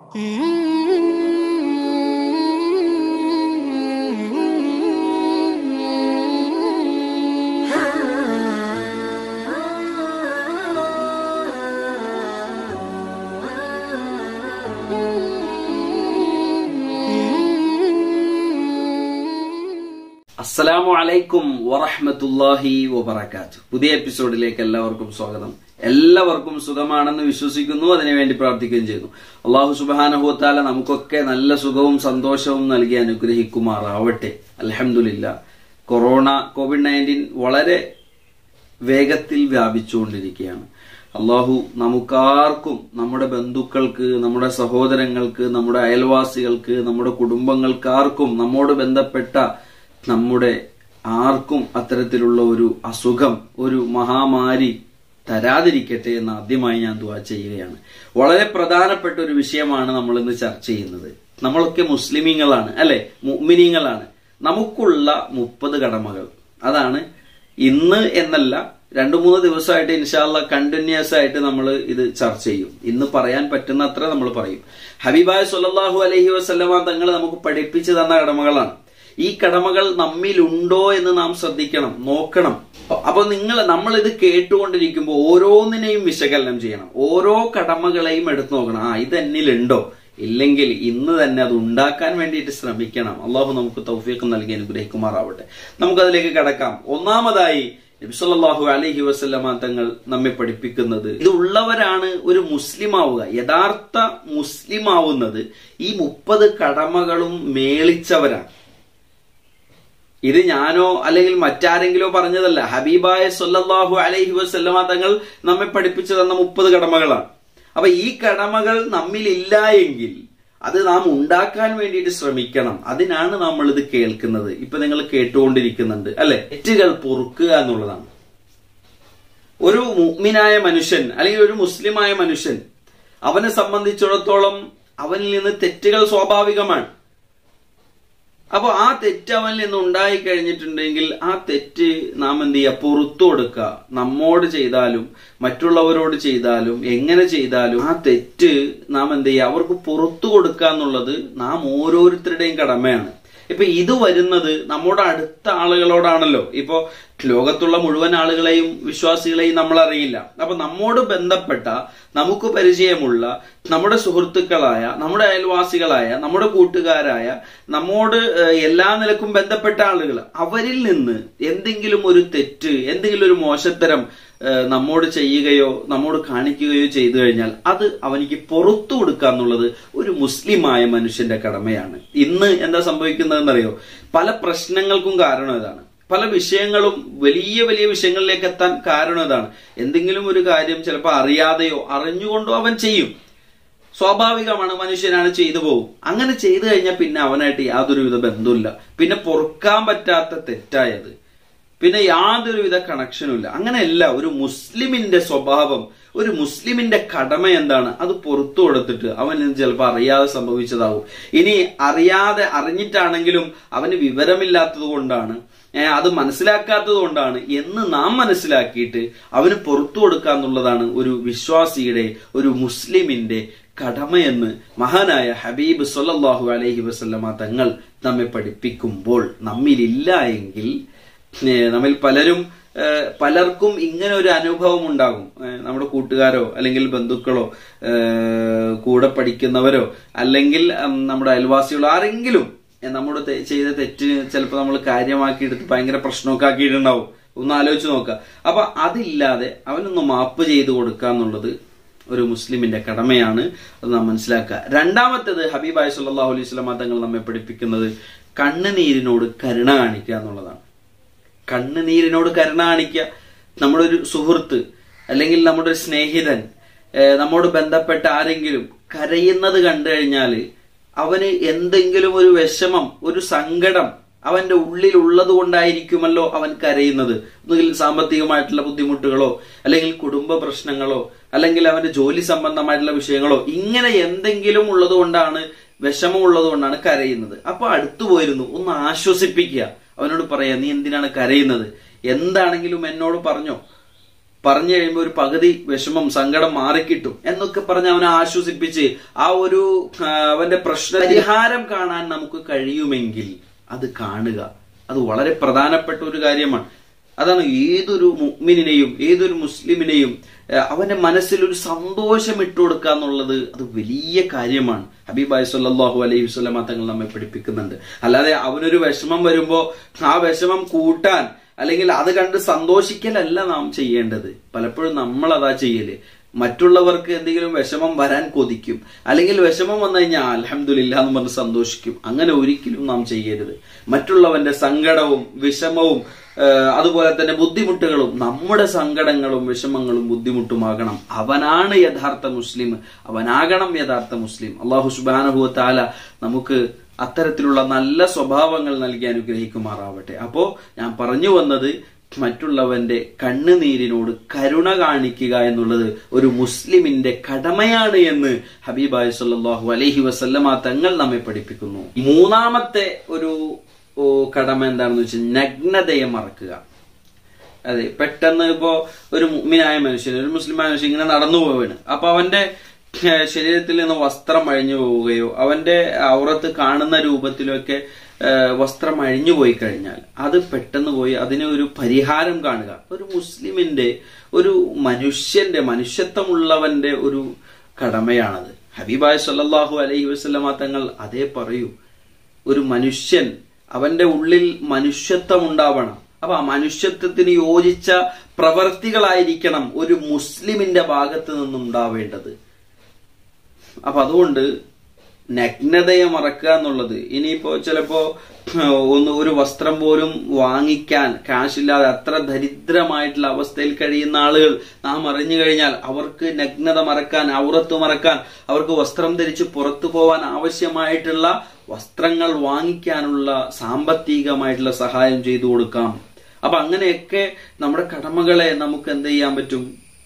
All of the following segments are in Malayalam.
അസ്സലാമു അലൈക്കും വറഹ്മത്തുള്ളാഹി വബറകാത്തു പുതിയ എപ്പിസോഡിലേക്ക് എല്ലാവർക്കും സ്വാഗതം എല്ലാവർക്കും സുഖമാണെന്ന് വിശ്വസിക്കുന്നു അതിനുവേണ്ടി പ്രാർത്ഥിക്കുകയും ചെയ്യുന്നു അള്ളാഹു സുബാനഹുത്താല നമുക്കൊക്കെ നല്ല സുഖവും സന്തോഷവും നൽകി അനുഗ്രഹിക്കുമാറാവട്ടെ അലഹമുല്ല കൊറോണ കോവിഡ് നയൻറ്റീൻ വളരെ വേഗത്തിൽ വ്യാപിച്ചുകൊണ്ടിരിക്കുകയാണ് അള്ളാഹു നമുക്കാർക്കും നമ്മുടെ ബന്ധുക്കൾക്ക് നമ്മുടെ സഹോദരങ്ങൾക്ക് നമ്മുടെ അയൽവാസികൾക്ക് നമ്മുടെ കുടുംബങ്ങൾക്കാർക്കും നമ്മോട് ബന്ധപ്പെട്ട നമ്മുടെ ആർക്കും അത്തരത്തിലുള്ള ഒരു അസുഖം ഒരു മഹാമാരി തരാതിരിക്കട്ടെ എന്ന് ആദ്യമായി ഞാൻ ദുവാ ചെയ്യുകയാണ് വളരെ പ്രധാനപ്പെട്ട ഒരു വിഷയമാണ് നമ്മൾ ഇന്ന് ചർച്ച ചെയ്യുന്നത് നമ്മളൊക്കെ മുസ്ലിമീങ്ങളാണ് അല്ലെ മുഅ്മിനീങ്ങളാണ് നമുക്കുള്ള മുപ്പത് കടമകൾ അതാണ് ഇന്ന് എന്നല്ല രണ്ടു മൂന്ന് ദിവസമായിട്ട് ഇൻഷാല്ല കണ്ടിന്യൂസ് ആയിട്ട് നമ്മൾ ഇത് ചർച്ച ചെയ്യും ഇന്ന് പറയാൻ പറ്റുന്നത്ര നമ്മൾ പറയും ഹബീബായ സല്ലല്ലാഹു അലൈഹി വസല്ലമ തങ്ങൾ നമുക്ക് പഠിപ്പിച്ചു തന്ന കടമകളാണ് ഈ കടമകൾ നമ്മിലുണ്ടോ എന്ന് നാം ശ്രദ്ധിക്കണം നോക്കണം അപ്പൊ നിങ്ങൾ നമ്മൾ ഇത് കേട്ടുകൊണ്ടിരിക്കുമ്പോൾ ഓരോന്നിനെയും വിശകലനം ചെയ്യണം ഓരോ കടമകളെയും എടുത്തു നോക്കണം ആ ഇത് എന്നിലുണ്ടോ ഇല്ലെങ്കിൽ ഇന്ന് തന്നെ അത് ഉണ്ടാക്കാൻ വേണ്ടിയിട്ട് ശ്രമിക്കണം അള്ളാഹു നമുക്ക് തൗഫീഖ് നൽകി അനുഗ്രഹിക്കുമാറാവട്ടെ നമുക്കതിലേക്ക് കടക്കാം ഒന്നാമതായി നബിസല്ലാഹു അലഹി വസ്ലമ തങ്ങൾ നമ്മെ പഠിപ്പിക്കുന്നത് ഇത് ഉള്ളവരാണ് ഒരു മുസ്ലിം ആവുക യഥാർത്ഥ മുസ്ലിം ആവുന്നത് ഈ മുപ്പത് കടമകളും മേളിച്ചവരാണ് ഇത് ഞാനോ അല്ലെങ്കിൽ മറ്റാരെങ്കിലോ പറഞ്ഞതല്ല ഹബീബായ സൊല്ലാഹു അലൈഹി വസ്ലമ തങ്ങൾ നമ്മെ പഠിപ്പിച്ചു തന്ന മുപ്പത് കടമകളാണ് അപ്പൊ ഈ കടമകൾ നമ്മിലില്ല എങ്കിൽ അത് നാം ഉണ്ടാക്കാൻ വേണ്ടിയിട്ട് ശ്രമിക്കണം അതിനാണ് നമ്മൾ ഇത് കേൾക്കുന്നത് ഇപ്പൊ നിങ്ങൾ കേട്ടുകൊണ്ടിരിക്കുന്നുണ്ട് അല്ലെ തെറ്റുകൾ പൊറുക്കുക എന്നുള്ളതാണ് ഒരു മുഗ്മിനായ മനുഷ്യൻ അല്ലെങ്കിൽ ഒരു മുസ്ലിമായ മനുഷ്യൻ അവനെ സംബന്ധിച്ചിടത്തോളം അവനിൽ നിന്ന് തെറ്റുകൾ സ്വാഭാവികമാണ് അപ്പൊ ആ തെറ്റ് അവനിൽ നിന്ന് ഉണ്ടായി കഴിഞ്ഞിട്ടുണ്ടെങ്കിൽ ആ തെറ്റ് നാം എന്ത് ചെയ്യുക പുറത്തു കൊടുക്കുക നമ്മോട് ചെയ്താലും മറ്റുള്ളവരോട് ചെയ്താലും എങ്ങനെ ചെയ്താലും ആ തെറ്റ് നാം എന്ത് ചെയ്യുക അവർക്ക് പുറത്തു കൊടുക്കുക എന്നുള്ളത് നാം ഓരോരുത്തരുടെയും കടമയാണ് ഇപ്പൊ ഇത് വരുന്നത് നമ്മുടെ അടുത്ത ആളുകളോടാണല്ലോ ഇപ്പോ ലോകത്തുള്ള മുഴുവൻ ആളുകളെയും വിശ്വാസികളെയും നമ്മൾ അറിയില്ല അപ്പൊ നമ്മോട് ബന്ധപ്പെട്ട നമുക്ക് പരിചയമുള്ള നമ്മുടെ സുഹൃത്തുക്കളായ നമ്മുടെ അയൽവാസികളായ നമ്മുടെ കൂട്ടുകാരായ നമ്മോട് എല്ലാ നിലക്കും ബന്ധപ്പെട്ട ആളുകൾ അവരിൽ നിന്ന് എന്തെങ്കിലും ഒരു തെറ്റ് എന്തെങ്കിലും ഒരു മോശത്തരം നമ്മോട് ചെയ്യുകയോ നമ്മോട് കാണിക്കുകയോ ചെയ്തു കഴിഞ്ഞാൽ അത് അവനിക്ക് പുറത്തു കൊടുക്കുക എന്നുള്ളത് ഒരു മുസ്ലിമായ മനുഷ്യന്റെ കടമയാണ് ഇന്ന് എന്താ സംഭവിക്കുന്നതെന്നറിയോ പല പ്രശ്നങ്ങൾക്കും കാരണം ഇതാണ് പല വിഷയങ്ങളും വലിയ വലിയ വിഷയങ്ങളിലേക്ക് എത്താൻ കാരണം ഇതാണ് എന്തെങ്കിലും ഒരു കാര്യം ചിലപ്പോൾ അറിയാതെയോ അറിഞ്ഞുകൊണ്ടോ അവൻ ചെയ്യും സ്വാഭാവികമാണ് മനുഷ്യനാണ് ചെയ്തു പോകും അങ്ങനെ ചെയ്തു കഴിഞ്ഞാൽ പിന്നെ അവനായിട്ട് യാതൊരുവിധ ബന്ധമില്ല പിന്നെ പൊറുക്കാൻ പറ്റാത്ത തെറ്റായത് പിന്നെ യാതൊരുവിധ കണക്ഷനും ഇല്ല അങ്ങനെയല്ല ഒരു മുസ്ലിമിന്റെ സ്വഭാവം ഒരു മുസ്ലിമിന്റെ കടമ എന്താണ് അത് പുറത്തു കൊടുത്തിട്ട് അവന് ചിലപ്പോൾ അറിയാതെ സംഭവിച്ചതാവും ഇനി അറിയാതെ അറിഞ്ഞിട്ടാണെങ്കിലും അവന് വിവരമില്ലാത്തത് കൊണ്ടാണ് അത് മനസ്സിലാക്കാത്തത് കൊണ്ടാണ് എന്ന് നാം മനസ്സിലാക്കിയിട്ട് അവന് പുറത്തു കൊടുക്കുക എന്നുള്ളതാണ് ഒരു വിശ്വാസിയുടെ ഒരു മുസ്ലിമിന്റെ കടമയെന്ന് മഹാനായ ഹബീബ് സൊല്ലാഹു അലൈഹി വസല്ലമ തങ്ങൾ നമ്മെ പഠിപ്പിക്കുമ്പോൾ നമ്മിലില്ല എങ്കിൽ നമ്മിൽ പലരും പലർക്കും ഇങ്ങനെ ഒരു അനുഭവം ഉണ്ടാകും നമ്മുടെ കൂട്ടുകാരോ അല്ലെങ്കിൽ ബന്ധുക്കളോ കൂടെ പഠിക്കുന്നവരോ അല്ലെങ്കിൽ നമ്മുടെ അയൽവാസികളോ ആരെങ്കിലും നമ്മുടെ ചെയ്ത തെറ്റിന് ചിലപ്പോൾ നമ്മൾ കാര്യമാക്കി എടുത്ത് ഭയങ്കര പ്രശ്നമൊക്കെ ആക്കിയിട്ടുണ്ടാവും ഒന്ന് ആലോചിച്ച് നോക്കുക അപ്പൊ അതില്ലാതെ അവനൊന്ന് മാപ്പ് ചെയ്ത് കൊടുക്കുക എന്നുള്ളത് ഒരു മുസ്ലിമിന്റെ കടമയാണ് അത് നാം മനസ്സിലാക്കുക രണ്ടാമത്തേത് ഹബീബായ് സല്ലാഹു അലൈഹി സ്വലാം തങ്ങൾ നമ്മെ പഠിപ്പിക്കുന്നത് കണ്ണുനീരിനോട് കരുണ കാണിക്കുക എന്നുള്ളതാണ് കണ്ണുനീരിനോട് കരുണ കാണിക്കുക നമ്മുടെ ഒരു സുഹൃത്ത് അല്ലെങ്കിൽ നമ്മുടെ ഒരു സ്നേഹിതൻ നമ്മോട് ബന്ധപ്പെട്ട ആരെങ്കിലും കരയുന്നത് കണ്ടു കഴിഞ്ഞാൽ അവന് എന്തെങ്കിലും ഒരു വിഷമം ഒരു സങ്കടം അവന്റെ ഉള്ളിൽ ഉള്ളത് കൊണ്ടായിരിക്കുമല്ലോ അവൻ കരയുന്നത് ഒന്നുകിൽ സാമ്പത്തികമായിട്ടുള്ള ബുദ്ധിമുട്ടുകളോ അല്ലെങ്കിൽ കുടുംബ പ്രശ്നങ്ങളോ അല്ലെങ്കിൽ അവന്റെ ജോലി സംബന്ധമായിട്ടുള്ള വിഷയങ്ങളോ ഇങ്ങനെ എന്തെങ്കിലും ഉള്ളത് കൊണ്ടാണ് വിഷമം ഉള്ളത് കൊണ്ടാണ് കരയുന്നത് അപ്പൊ അടുത്തു പോയിരുന്നു ഒന്ന് ആശ്വസിപ്പിക്കുക അവനോട് പറയാ നീ എന്തിനാണ് കരയുന്നത് എന്താണെങ്കിലും എന്നോട് പറഞ്ഞോ പറഞ്ഞു കഴിയുമ്പോൾ ഒരു പകുതി വിഷമം സങ്കടം മാറിക്കിട്ടും എന്നൊക്കെ പറഞ്ഞ് അവനെ ആശ്വസിപ്പിച്ച് ആ ഒരു ആ, അവന്റെ പ്രശ്ന പരിഹാരം കാണാൻ നമുക്ക് കഴിയുമെങ്കിൽ അത് കാണുക അത് വളരെ പ്രധാനപ്പെട്ട ഒരു കാര്യമാണ് അതാണ് ഏതൊരു മുഅ്മിനിനെയും ഏതൊരു മുസ്ലിമിനെയും ഏഹ്, അവന്റെ മനസ്സിൽ ഒരു സന്തോഷം ഇട്ടു കൊടുക്കുക എന്നുള്ളത് അത് വലിയ കാര്യമാണ് ഹബീബായ് സല്ലല്ലാഹു അലൈഹി വസല്ലമ തങ്ങൾ നമ്മെ പഠിപ്പിക്കുന്നുണ്ട് അല്ലാതെ അവനൊരു വിഷമം വരുമ്പോ ആ വിഷമം കൂട്ടാൻ അല്ലെങ്കിൽ അത് കണ്ട് സന്തോഷിക്കലല്ല നാം ചെയ്യേണ്ടത് പലപ്പോഴും നമ്മൾ അതാ ചെയ്യല് മറ്റുള്ളവർക്ക് എന്തെങ്കിലും വിഷമം വരാൻ കൊതിക്കും അല്ലെങ്കിൽ വിഷമം വന്നു കഴിഞ്ഞാൽ അലഹമില്ല എന്ന് പറഞ്ഞ് സന്തോഷിക്കും അങ്ങനെ ഒരിക്കലും നാം ചെയ്യരുത് മറ്റുള്ളവന്റെ സങ്കടവും വിഷമവും ഏഹ്, അതുപോലെ തന്നെ ബുദ്ധിമുട്ടുകളും നമ്മുടെ സങ്കടങ്ങളും വിഷമങ്ങളും ബുദ്ധിമുട്ടുമാകണം അവനാണ് യഥാർത്ഥ മുസ്ലിം അവനാകണം യഥാർത്ഥ മുസ്ലിം അള്ളാഹു സുബാനഹു താല നമുക്ക് അത്തരത്തിലുള്ള നല്ല സ്വഭാവങ്ങൾ നൽകി അനുഗ്രഹിക്കുമാറാവട്ടെ അപ്പോ ഞാൻ പറഞ്ഞു വന്നത് മറ്റുള്ളവന്റെ കണ്ണുനീരിനോട് കരുണ കാണിക്കുക എന്നുള്ളത് ഒരു മുസ്ലിമിന്റെ കടമയാണ് എന്ന് ഹബീബായ് സല്ലല്ലാഹു അലൈഹി വസല്ലമ തങ്ങൾ നമ്മെ പഠിപ്പിക്കുന്നു മൂന്നാമത്തെ ഒരു ഓ, കടമ എന്താണെന്ന് വെച്ചാൽ നഗ്നതയെ മറക്കുക അതെ പെട്ടെന്ന് ഇപ്പോ ഒരു മുഅ്മിനായ മനുഷ്യൻ ഒരു മുസ്ലിമായ മനുഷ്യൻ ഇങ്ങനെ നടന്നു പോവാണ് അപ്പൊ അവന്റെ ഏഹ്, ശരീരത്തിൽ നിന്ന് വസ്ത്രം അഴിഞ്ഞു പോവുകയോ അവന്റെ ഔറത്ത് കാണുന്ന രൂപത്തിലൊക്കെ ഏഹ്, വസ്ത്രം അഴിഞ്ഞു പോയി കഴിഞ്ഞാൽ അത് പെട്ടെന്ന് പോയി അതിന് ഒരു പരിഹാരം കാണുക ഒരു മുസ്ലിമിന്റെ ഒരു മനുഷ്യന്റെ മനുഷ്യത്വമുള്ളവന്റെ ഒരു കടമയാണത് ഹബീബായ് സല്ലല്ലാഹു അലൈഹി വസല്ലമ തങ്ങൾ അതേ പറയൂ ഒരു മനുഷ്യൻ അവന്റെ ഉള്ളിൽ മനുഷ്യത്വം ഉണ്ടാവണം അപ്പൊ ആ മനുഷ്യത്വത്തിന് യോജിച്ച പ്രവർത്തികളായിരിക്കണം ഒരു മുസ്ലിമിന്റെ ഭാഗത്ത് നിന്നുണ്ടാവേണ്ടത് അപ്പൊ അതുകൊണ്ട് നഗ്നതയെ മറക്കുക എന്നുള്ളത് ഇനിയിപ്പോ ചിലപ്പോ ഒന്ന് ഒരു വസ്ത്രം പോലും വാങ്ങിക്കാൻ കാശില്ലാതെ അത്ര ദരിദ്രമായിട്ടുള്ള അവസ്ഥയിൽ കഴിയുന്ന ആളുകൾ നാം അറിഞ്ഞു കഴിഞ്ഞാൽ അവർക്ക് നഗ്നത മറക്കാൻ ഔറത്ത് മറക്കാൻ അവർക്ക് വസ്ത്രം ധരിച്ച് പുറത്തു പോവാൻ ആവശ്യമായിട്ടുള്ള വസ്ത്രങ്ങൾ വാങ്ങിക്കാനുള്ള സാമ്പത്തികമായിട്ടുള്ള സഹായം ചെയ്തു കൊടുക്കാം അപ്പൊ അങ്ങനെയൊക്കെ നമ്മുടെ കടമകളെ നമുക്ക് എന്ത് ചെയ്യാൻ പറ്റും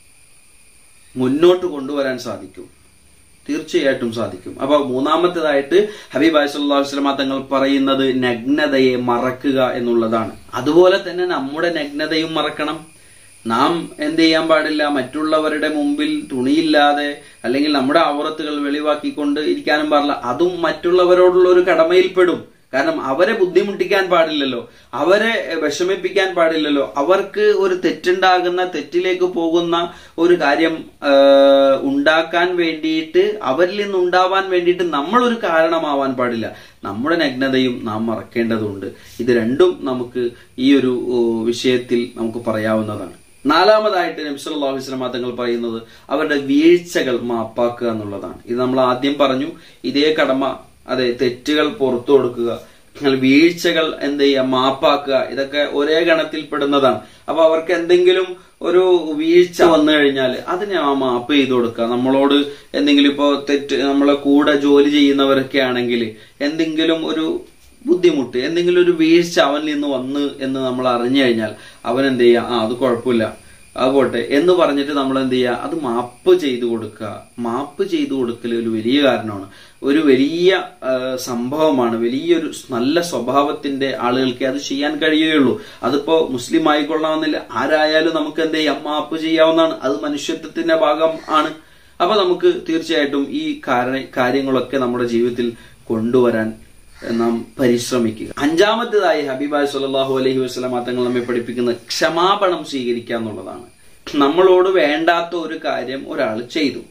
മുന്നോട്ട് കൊണ്ടുവരാൻ സാധിക്കും തീർച്ചയായിട്ടും സാധിക്കും അപ്പൊ മൂന്നാമത്തേതായിട്ട് ഹബീബ് അലൈഹി വസ്ലമ തങ്ങൾ പറയുന്നത് നഗ്നതയെ മറക്കുക എന്നുള്ളതാണ് അതുപോലെ തന്നെ നമ്മുടെ നഗ്നതയും മറക്കണം നാം എന്ത് ചെയ്യാൻ പാടില്ല മറ്റുള്ളവരുടെ മുമ്പിൽ തുണിയില്ലാതെ അല്ലെങ്കിൽ നമ്മുടെ ആവറത്തുകൾ വെളിവാക്കിക്കൊണ്ട് ഇരിക്കാനും പാടില്ല അതും മറ്റുള്ളവരോടുള്ള ഒരു കടമയിൽപ്പെടും കാരണം അവരെ ബുദ്ധിമുട്ടിക്കാൻ പാടില്ലല്ലോ അവരെ വിഷമിപ്പിക്കാൻ പാടില്ലല്ലോ അവർക്ക് ഒരു തെറ്റുണ്ടാകുന്ന തെറ്റിലേക്ക് പോകുന്ന ഒരു കാര്യം ആ, ഉണ്ടാക്കാൻ വേണ്ടിയിട്ട് അവരിൽ നിന്ന് ഉണ്ടാവാൻ വേണ്ടിയിട്ട് നമ്മൾ ഒരു കാരണമാവാൻ പാടില്ല നമ്മുടെ നഗ്നതയും നാം മറക്കേണ്ടതുണ്ട് ഇത് രണ്ടും നമുക്ക് ഈ ഒരു ഓ, വിഷയത്തിൽ നമുക്ക് പറയാവുന്നതാണ് നാലാമതായിട്ട് നബി സല്ലല്ലാഹു അലൈഹി വസല്ലം തങ്ങൾ പറയുന്നത് അവരുടെ വീഴ്ചകൾ മാപ്പാക്കുക എന്നുള്ളതാണ് ഇത് നമ്മൾ ആദ്യം പറഞ്ഞു ഇതേ കടമ അതെ തെറ്റുകൾ പുറത്തു കൊടുക്കുക നിങ്ങൾ വീഴ്ചകൾ എന്ത് ചെയ്യുക മാപ്പാക്കുക ഇതൊക്കെ ഒരേ ഗണത്തിൽ പെടുന്നതാണ് അപ്പൊ അവർക്ക് എന്തെങ്കിലും ഒരു വീഴ്ച വന്നു കഴിഞ്ഞാൽ അതിനെ ആ മാപ്പ് ചെയ്തു കൊടുക്കുക നമ്മളോട് എന്തെങ്കിലും ഇപ്പോ തെറ്റ് നമ്മളെ കൂടെ ജോലി ചെയ്യുന്നവരൊക്കെ ആണെങ്കിൽ എന്തെങ്കിലും ഒരു ബുദ്ധിമുട്ട് എന്തെങ്കിലും ഒരു വീഴ്ച അവനിൽ നിന്ന് വന്ന് എന്ന് നമ്മൾ അറിഞ്ഞു കഴിഞ്ഞാൽ അവൻ എന്ത് ചെയ്യുക ആ അത് കുഴപ്പമില്ല അത് പോട്ടെ എന്ന് പറഞ്ഞിട്ട് നമ്മൾ എന്ത് ചെയ്യുക അത് മാപ്പ് ചെയ്തു കൊടുക്കുക മാപ്പ് ചെയ്തു കൊടുക്കൽ ഒരു വലിയ കാരണമാണ് ഒരു വലിയ ആ, സംഭവമാണ് വലിയൊരു നല്ല സ്വഭാവത്തിന്റെ ആളുകൾക്ക് അത് ചെയ്യാൻ കഴിയുകയുള്ളൂ അതിപ്പോ മുസ്ലിം ആയിക്കൊള്ളണമെന്നില്ല ആരായാലും നമുക്ക് എന്ത് ചെയ്യാം മാപ്പ് ചെയ്യാവുന്നതാണ് അത് മനുഷ്യത്വത്തിന്റെ ഭാഗം ആണ് അപ്പൊ നമുക്ക് തീർച്ചയായിട്ടും ഈ കാരണ കാര്യങ്ങളൊക്കെ നമ്മുടെ ജീവിതത്തിൽ കൊണ്ടുവരാൻ നാം പരിശ്രമിക്കുക അഞ്ചാമത്തേതായി ഹബീബായ് സല്ലല്ലാഹു അലൈഹി വസല്ലം തങ്ങൾ നമ്മെ പഠിപ്പിക്കുന്ന ക്ഷമാപണം സ്വീകരിക്കുക എന്നുള്ളതാണ് നമ്മളോട് വേണ്ടാത്ത ഒരു കാര്യം ഒരാൾ ചെയ്തു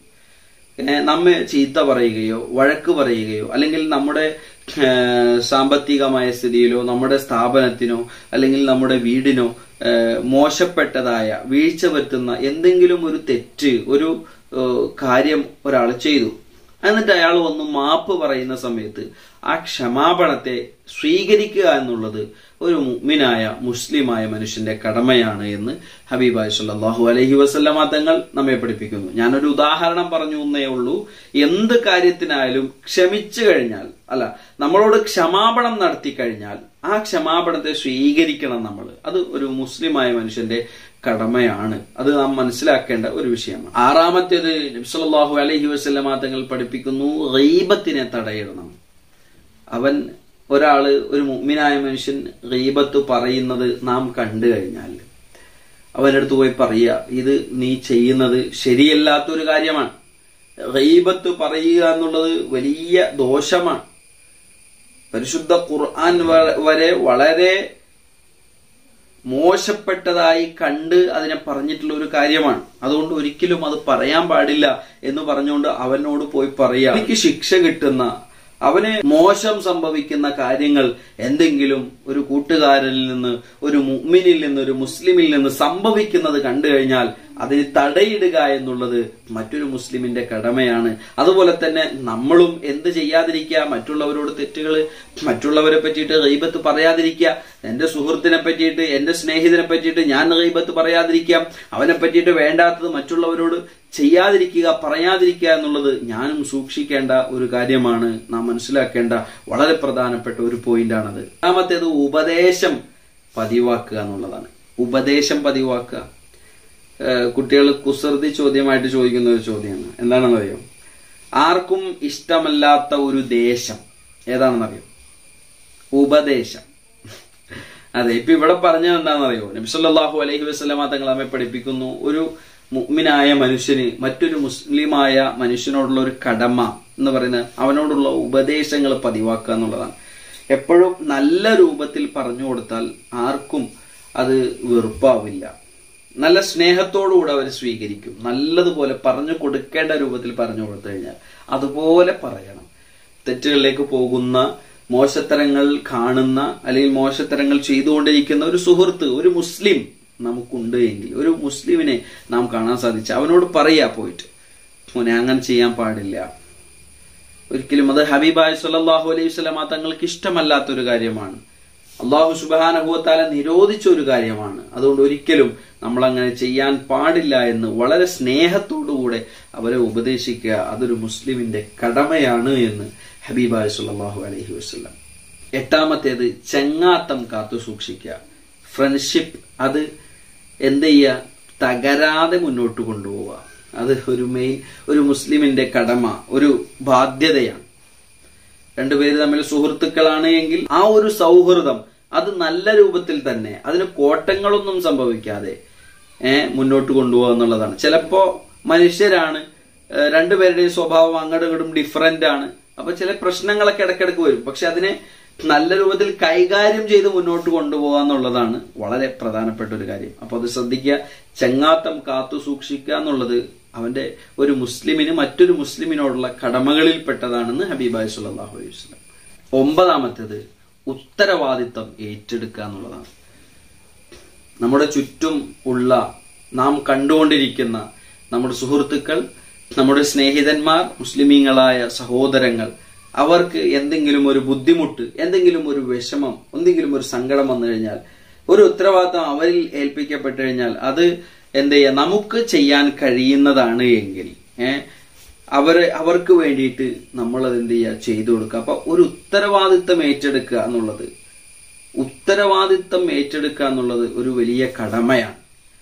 ഏ, നമ്മെ ചീത്ത പറയുകയോ വഴക്ക് പറയുകയോ അല്ലെങ്കിൽ നമ്മുടെ ഏ, സാമ്പത്തികമായ സ്ഥിതിയിലോ നമ്മുടെ സ്ഥാപനത്തിനോ അല്ലെങ്കിൽ നമ്മുടെ വീടിനോ ഏ, മോശപ്പെട്ടതായ വീഴ്ച വരുത്തുന്ന എന്തെങ്കിലും ഒരു തെറ്റ് ഒരു ഏ, കാര്യം ഒരാൾ ചെയ്തു എന്നിട്ട് അയാൾ വന്ന് മാപ്പ് പറയുന്ന സമയത്ത് ആ ക്ഷമാപണത്തെ സ്വീകരിക്കുക എന്നുള്ളത് ഒരു മുഅ്മിനായ മുസ്ലിമായ മനുഷ്യന്റെ കടമയാണ് എന്ന് ഹബീബായ് സല്ലല്ലാഹു അലൈഹി വസല്ലമ തങ്ങൾ നമ്മെ പഠിപ്പിക്കുന്നു ഞാനൊരു ഉദാഹരണം പറഞ്ഞു എന്നേ ഉള്ളൂ എന്ത് കാര്യത്തിനായാലും ക്ഷമിച്ചു കഴിഞ്ഞാൽ അല്ല നമ്മളോട് ക്ഷമാപണം നടത്തി കഴിഞ്ഞാൽ ആ ക്ഷമാപണത്തെ സ്വീകരിക്കണം നമ്മൾ അത് ഒരു മുസ്ലിമായ മനുഷ്യന്റെ കടമയാണ് അത് നാം മനസ്സിലാക്കേണ്ട ഒരു വിഷയമാണ് ആറാമത്തേത് നബ്സല്ലാഹു അലൈഹി വസല്ലമ തങ്ങൾ പഠിപ്പിക്കുന്നു ഗീബത്തിനെ തടയിടണം അവൻ ഒരാള് ഒരു മുഅ്മിനായ മനുഷ്യൻ ഗീബത്ത് പറയുന്നത് നാം കണ്ടു കഴിഞ്ഞാൽ അവന്റെ അടുത്ത് പോയി പറയുക ഇത് നീ ചെയ്യുന്നത് ശരിയല്ലാത്തൊരു കാര്യമാണ് ഗൈബത്ത് പറയുക എന്നുള്ളത് വലിയ ദോഷമാണ് പരിശുദ്ധ ഖുർആൻ വ- വരെ വളരെ മോശപ്പെട്ടതായി കണ്ട് അതിനെ പറഞ്ഞിട്ടുള്ള ഒരു കാര്യമാണ് അതുകൊണ്ട് ഒരിക്കലും അത് പറയാൻ പാടില്ല എന്ന് പറഞ്ഞുകൊണ്ട് അവനോട് പോയി പറയുക എനിക്ക് ശിക്ഷ കിട്ടുന്ന അവന് മോശം സംഭവിക്കുന്ന കാര്യങ്ങൾ എന്തെങ്കിലും ഒരു കൂട്ടുകാരനിൽ നിന്ന് ഒരു മുഅ്മിനിൽ നിന്ന് ഒരു മുസ്ലിമിൽ നിന്ന് സംഭവിക്കുന്നത് കണ്ടു കഴിഞ്ഞാൽ അതിന് തടയിടുക എന്നുള്ളത് മറ്റൊരു മുസ്ലിമിന്റെ കടമയാണ് അതുപോലെ തന്നെ നമ്മളും എന്ത് ചെയ്യാതിരിക്കുക മറ്റുള്ളവരോട് തെറ്റുകൾ മറ്റുള്ളവരെ പറ്റിയിട്ട് ഗൈബത്ത് പറയാതിരിക്കുക എന്റെ സുഹൃത്തിനെ പറ്റിയിട്ട് എന്റെ സ്നേഹിതനെ പറ്റിയിട്ട് ഞാൻ ഗൈബത്ത് പറയാതിരിക്കാം അവനെ പറ്റിയിട്ട് വേണ്ടാത്തത് മറ്റുള്ളവരോട് ചെയ്യാതിരിക്കുക പറയാതിരിക്കുക എന്നുള്ളത് ഞാനും സൂക്ഷിക്കേണ്ട ഒരു കാര്യമാണ് നാം മനസ്സിലാക്കേണ്ട വളരെ പ്രധാനപ്പെട്ട ഒരു പോയിന്റാണത് രണ്ടാമത്തേത് ഉപദേശം പതിവാക്കുക എന്നുള്ളതാണ് ഉപദേശം പതിവാക്കുക കുട്ടികൾ കുസൃതി ചോദ്യമായിട്ട് ചോദിക്കുന്ന ഒരു ചോദ്യമാണ് എന്താണെന്നറിയോ ആർക്കും ഇഷ്ടമല്ലാത്ത ഒരു ദേശം ഏതാണെന്നറിയോ ഉപദേശം അതെ ഇപ്പൊ ഇവിടെ പറഞ്ഞത് എന്താണെന്നറിയോ നബിസല്ലാഹു അലൈഹി വസ്ലമ തങ്ങൾ നമ്മെ പഠിപ്പിക്കുന്നു ഒരു മുഅ്മിനായ മനുഷ്യന് മറ്റൊരു മുസ്ലിമായ മനുഷ്യനോടുള്ള ഒരു കടമ എന്ന് പറയുന്നത് അവനോടുള്ള ഉപദേശങ്ങൾ പതിവാക്കുക എന്നുള്ളതാണ് എപ്പോഴും നല്ല രൂപത്തിൽ പറഞ്ഞു കൊടുത്താൽ ആർക്കും അത് വെറുപ്പാവില്ല നല്ല സ്നേഹത്തോടുകൂടെ അവർ സ്വീകരിക്കും നല്ലതുപോലെ പറഞ്ഞു കൊടുക്കേണ്ട രൂപത്തിൽ പറഞ്ഞു കൊടുത്തു കഴിഞ്ഞാൽ അതുപോലെ പറയണം തെറ്റുകളിലേക്ക് പോകുന്ന മോശത്തരങ്ങൾ കാണുന്ന അല്ലെങ്കിൽ മോശത്തരങ്ങൾ ചെയ്തുകൊണ്ടിരിക്കുന്ന ഒരു സുഹൃത്ത് ഒരു മുസ്ലിം നമുക്കുണ്ട് എങ്കിൽ ഒരു മുസ്ലിമിനെ നാം കാണാൻ സാധിച്ച അവനോട് പറയാ പോയിട്ട് മോനെ അങ്ങനെ ചെയ്യാൻ പാടില്ല ഒരിക്കലും അത് ഹബീബായ് സല്ലാഹു അലൈഹി സ്വലമ തങ്ങൾക്ക് ഇഷ്ടമല്ലാത്തൊരു കാര്യമാണ് അള്ളാഹു സുബാനഹുവത്താല നിരോധിച്ച ഒരു കാര്യമാണ് അതുകൊണ്ട് ഒരിക്കലും നമ്മൾ അങ്ങനെ ചെയ്യാൻ പാടില്ല എന്ന് വളരെ സ്നേഹത്തോടുകൂടെ അവരെ ഉപദേശിക്കുക അതൊരു മുസ്ലിമിന്റെ കടമയാണ് എന്ന് ഹബീബായ് സല്ലാഹു അലൈഹി വസ്ലം എട്ടാമത്തേത് ചങ്ങാത്തം കാത്തു സൂക്ഷിക്കുക ഫ്രണ്ട്ഷിപ്പ് അത് എന്ത് ചെയ്യുക തകരാതെ മുന്നോട്ട് കൊണ്ടുപോവുക അത് ഒരു മെയിൻ ഒരു മുസ്ലിമിന്റെ കടമ ഒരു ബാധ്യതയാണ് രണ്ടുപേര് തമ്മിൽ സുഹൃത്തുക്കളാണ് എങ്കിൽ ആ ഒരു സൗഹൃദം അത് നല്ല രൂപത്തിൽ തന്നെ അതിന് കോട്ടങ്ങളൊന്നും സംഭവിക്കാതെ ഏഹ് മുന്നോട്ട് കൊണ്ടുപോകുക എന്നുള്ളതാണ് ചിലപ്പോ മനുഷ്യരാണ് ഏഹ് രണ്ടുപേരുടെയും സ്വഭാവം അങ്ങോട്ടും ഇങ്ങോട്ടും ഡിഫറെന്റ് ആണ് അപ്പൊ ചില പ്രശ്നങ്ങളൊക്കെ ഇടയ്ക്കിടയ്ക്ക് വരും പക്ഷെ അതിനെ നല്ല രൂപത്തിൽ കൈകാര്യം ചെയ്ത് മുന്നോട്ട് കൊണ്ടുപോകുക എന്നുള്ളതാണ് വളരെ പ്രധാനപ്പെട്ട ഒരു കാര്യം അപ്പൊ അത് ശ്രദ്ധിക്കുക ചങ്ങാത്തം കാത്തു സൂക്ഷിക്കുക എന്നുള്ളത് അവന്റെ ഒരു മുസ്ലിമിന് മറ്റൊരു മുസ്ലിമിനോടുള്ള കടമകളിൽ പെട്ടതാണെന്ന് ഹബീബായ് സുല്ലാഹു അലൈഹി വസ്ലം ഒമ്പതാമത്തേത് ഉത്തരവാദിത്തം ഏറ്റെടുക്കുക എന്നുള്ളതാണ് നമ്മുടെ ചുറ്റും ഉള്ള നാം കണ്ടുകൊണ്ടിരിക്കുന്ന നമ്മുടെ സുഹൃത്തുക്കൾ നമ്മുടെ സ്നേഹിതന്മാർ മുസ്ലിമീങ്ങളായ സഹോദരങ്ങൾ അവർക്ക് എന്തെങ്കിലും ഒരു ബുദ്ധിമുട്ട് എന്തെങ്കിലും ഒരു വിഷമം എന്തെങ്കിലും ഒരു സങ്കടം വന്നു കഴിഞ്ഞാൽ ഒരു ഉത്തരവാദിത്തം അവരിൽ ഏൽപ്പിക്കപ്പെട്ടു കഴിഞ്ഞാൽ അത് എന്ത് ചെയ്യുക നമുക്ക് ചെയ്യാൻ കഴിയുന്നതാണ് എങ്കിൽ ഏഹ് അവര് അവർക്ക് വേണ്ടിയിട്ട് നമ്മൾ അത് എന്ത് ചെയ്യുക ചെയ്തു കൊടുക്കുക അപ്പൊ ഒരു ഉത്തരവാദിത്തം ഏറ്റെടുക്കുക എന്നുള്ളത് ഉത്തരവാദിത്തം ഏറ്റെടുക്കുക എന്നുള്ളത് ഒരു വലിയ കടമയാണ്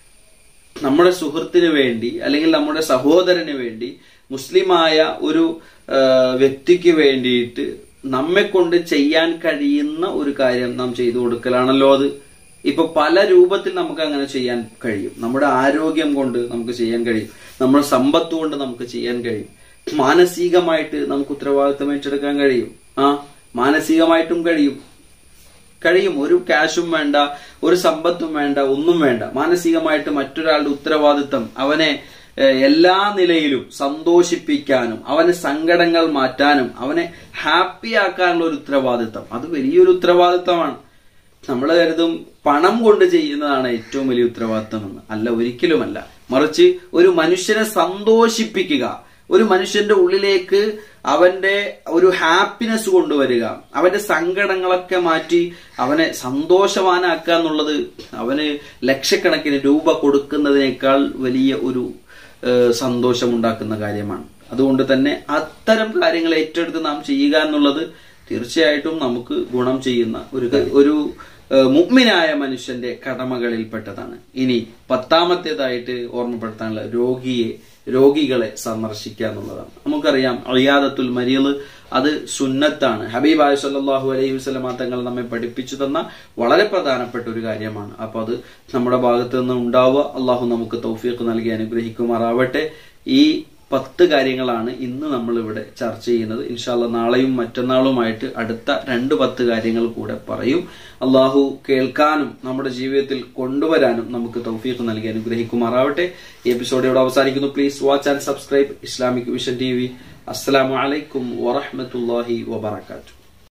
നമ്മുടെ സുഹൃത്തിന് വേണ്ടി അല്ലെങ്കിൽ നമ്മുടെ സഹോദരന് വേണ്ടി മുസ്ലിമായ ഒരു വ്യക്തിക്ക് വേണ്ടിയിട്ട് നമ്മെ കൊണ്ട് ചെയ്യാൻ കഴിയുന്ന ഒരു കാര്യം നാം ചെയ്തു കൊടുക്കലാണല്ലോ അത് ഇപ്പൊ പല രൂപത്തിൽ നമുക്ക് അങ്ങനെ ചെയ്യാൻ കഴിയും നമ്മുടെ ആരോഗ്യം കൊണ്ട് നമുക്ക് ചെയ്യാൻ കഴിയും നമ്മുടെ സമ്പത്ത് കൊണ്ട് നമുക്ക് ചെയ്യാൻ കഴിയും മാനസികമായിട്ട് നമുക്ക് ഉത്തരവാദിത്തം ഏറ്റെടുക്കാൻ കഴിയും ആ മാനസികമായിട്ടും കഴിയും കഴിയും ഒരു ക്യാഷും വേണ്ട ഒരു സമ്പത്തും വേണ്ട ഒന്നും വേണ്ട മാനസികമായിട്ട് മറ്റൊരാളുടെ ഉത്തരവാദിത്തം അവനെ എല്ലാ നിലയിലും സന്തോഷിപ്പിക്കാനും അവന് സങ്കടങ്ങൾ മാറ്റാനും അവനെ ഹാപ്പി ആക്കാനുള്ള ഒരു ഉത്തരവാദിത്തം അത് വലിയൊരു ഉത്തരവാദിത്തമാണ് നമ്മൾ കരുതും പണം കൊണ്ട് ചെയ്യുന്നതാണ് ഏറ്റവും വലിയ ഉത്തരവാദിത്തം എന്ന് അല്ല ഒരിക്കലുമല്ല മറിച്ച് ഒരു മനുഷ്യനെ സന്തോഷിപ്പിക്കുക ഒരു മനുഷ്യന്റെ ഉള്ളിലേക്ക് അവന്റെ ഒരു ഹാപ്പിനെസ് കൊണ്ടുവരിക അവന്റെ സങ്കടങ്ങളൊക്കെ മാറ്റി അവനെ സന്തോഷവാനാക്കുക എന്നുള്ളത് അവന് ലക്ഷക്കണക്കിന് രൂപ കൊടുക്കുന്നതിനേക്കാൾ വലിയ ഒരു സന്തോഷമുണ്ടാക്കുന്ന കാര്യമാണ് അതുകൊണ്ട് തന്നെ അത്തരം കാര്യങ്ങൾ ഏറ്റെടുത്ത് നാം ചെയ്യുക എന്നുള്ളത് തീർച്ചയായിട്ടും നമുക്ക് ഗുണം ചെയ്യുന്ന ഒരു ഒരു മുഗ്മിനായ മനുഷ്യന്റെ കടമകളിൽപ്പെട്ടതാണ് ഇനി പത്താമത്തേതായിട്ട് ഓർമ്മപ്പെടുത്താനുള്ള രോഗിയെ രോഗികളെ സന്ദർശിക്കുക എന്നുള്ളതാണ് നമുക്കറിയാം അയ്യാദത്തുൽ മരീള് അത് സുന്നത്താണ് ഹബീബായ സല്ലാഹു അലൈഹി വസ്ലമ തങ്ങൾ നമ്മെ പഠിപ്പിച്ചു തന്ന വളരെ പ്രധാനപ്പെട്ട ഒരു കാര്യമാണ് അപ്പൊ അത് നമ്മുടെ ഭാഗത്ത് നിന്ന് ഉണ്ടാവുക അള്ളാഹു നമുക്ക് തൗഫീഖ് നൽകി അനുഗ്രഹിക്കുമാറാവട്ടെ ഈ പത്ത് കാര്യങ്ങളാണ് ഇന്ന് നമ്മൾ ഇവിടെ ചർച്ച ചെയ്യുന്നത് ഇൻഷാല്ല നാളെയും മറ്റന്നാളുമായിട്ട് അടുത്ത രണ്ട് പത്ത് കാര്യങ്ങൾ കൂടെ പറയും അള്ളാഹു കേൾക്കാനും നമ്മുടെ ജീവിതത്തിൽ കൊണ്ടുവരാനും നമുക്ക് തൗഫീഖ് നൽകി അനുഗ്രഹിക്കുമാറാവട്ടെ ഈ എപ്പിസോഡ് ഇവിടെ അവസാനിക്കുന്നു please watch and subscribe Islamic Vision T V അസ്സലാമു അലൈക്കും വറഹമത്തല്ലാഹി വബർക്കാത്തു